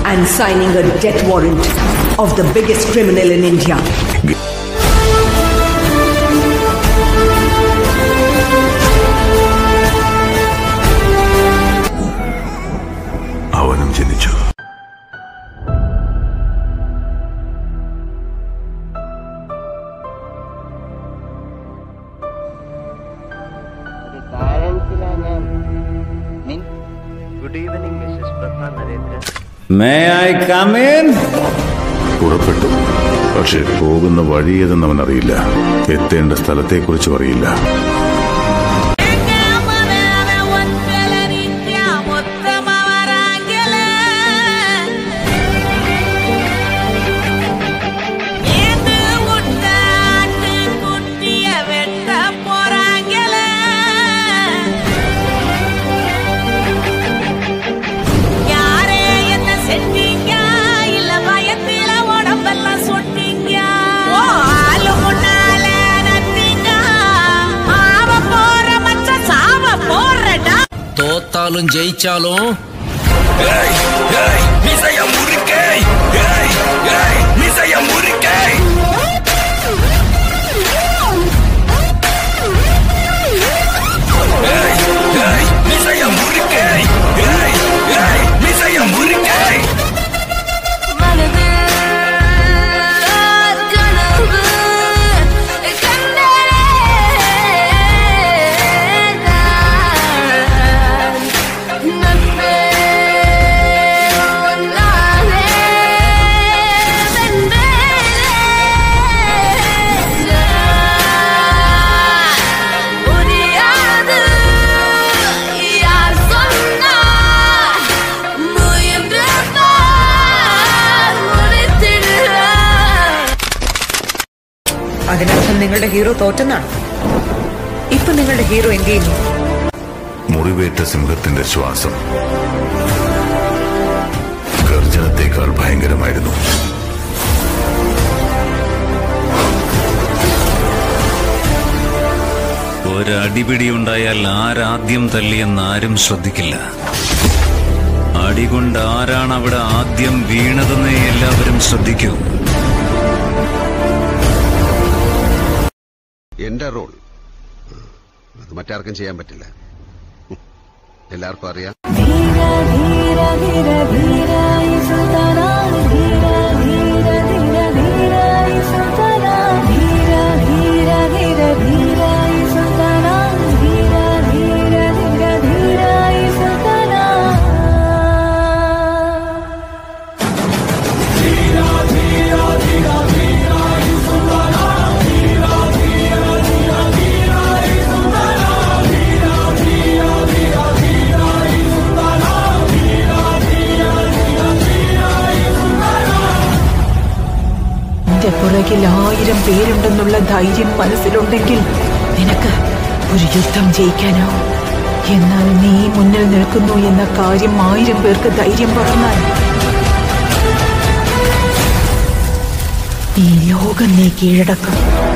and signing a death warrant of the biggest criminal in India. അവനും ജനിച്ചു ഒരു സയൻസിലാ ഞാൻ നിൻ good evening Mrs Prabha Narendran may I come in പുറപ്പെട്ടു പക്ഷെ പോകുന്ന വഴി ഏതെന്ന് അവൻ അറിയില്ല എത്തേണ്ട സ്ഥലത്തെക്കുറിച്ചും അറിയില്ല தோத்தாலும் ஜெயிச்சாலும் അതിനർത്ഥം നിങ്ങളുടെ ഹീറോ തോറ്റെന്നാണ് ഇപ്പൊ നിങ്ങളുടെ ഹീറോ എന്ത് ചെയ്യുന്നു മുറിവേറ്റ സിംഹത്തിന്റെ ശ്വാസം ഗർജനത്തേക്കാൾ ഭയങ്കരമായിരുന്നു ഒരടിപിടി ഉണ്ടായാൽ ആരാദ്യം തല്ലിയെന്ന് ആരും ശ്രദ്ധിക്കില്ല അടികൊണ്ട് ആരാണ് അവിടെ ആദ്യം വീണതെന്ന് എല്ലാവരും ശ്രദ്ധിക്കൂ എന്റെ റോൾ അത് മറ്റാർക്കും ചെയ്യാൻ പറ്റില്ല എല്ലാവർക്കും അറിയാം നിന്റെ പുറകിൽ ആയിരം പേരുണ്ടെന്നുള്ള ധൈര്യം മനസ്സിലുണ്ടെങ്കിൽ നിനക്ക് ഒരു യുദ്ധം ജയിക്കാനാവും എന്നാൽ നീ മുന്നിൽ നിൽക്കുന്നു എന്ന കാര്യം ആയിരം പേർക്ക് ധൈര്യം പകർന്നാൽ ഈ ലോകം നീ കീഴടക്കും